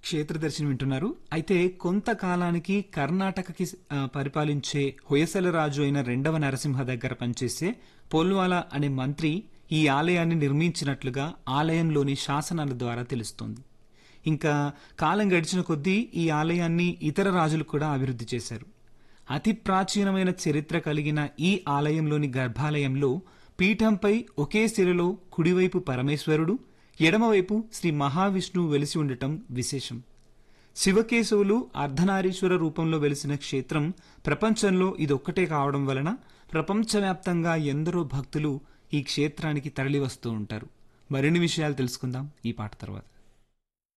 క్షేత్ర దర్శనం వింటున్నారు అయితే కొంతకాలానికి కర్ణాటకకి ఆ, పరిపాలించే హొయసల రాజు అయిన రెండవ నరసింహ దగ్గర పనిచేసే పోల్వాల అనే మంత్రి ఈ ఆలయాన్ని నిర్మించినట్లుగా ఆలయంలోని శాసనాల ద్వారా తెలుస్తోంది ఇంకా కాలం గడిచిన కొద్దీ ఈ ఆలయాన్ని ఇతర రాజులు కూడా అభివృద్ధి చేశారు అతి ప్రాచీనమైన చరిత్ర కలిగిన ఈ ఆలయంలోని గర్భాలయంలో పీఠంపై ఒకే శిలలో కుడివైపు పరమేశ్వరుడు ఎడమవైపు శ్రీ మహావిష్ణువు వెలిసి ఉండటం విశేషం శివకేశవులు అర్ధనారీశ్వర రూపంలో వెలిసిన క్షేత్రం ప్రపంచంలో ఇదొక్కటే కావడం వలన ప్రపంచవ్యాప్తంగా ఎందరో భక్తులు ఈ క్షేత్రానికి తరలివస్తూ ఉంటారు మరిన్ని విషయాలు తెలుసుకుందాం ఈ పాట తర్వాత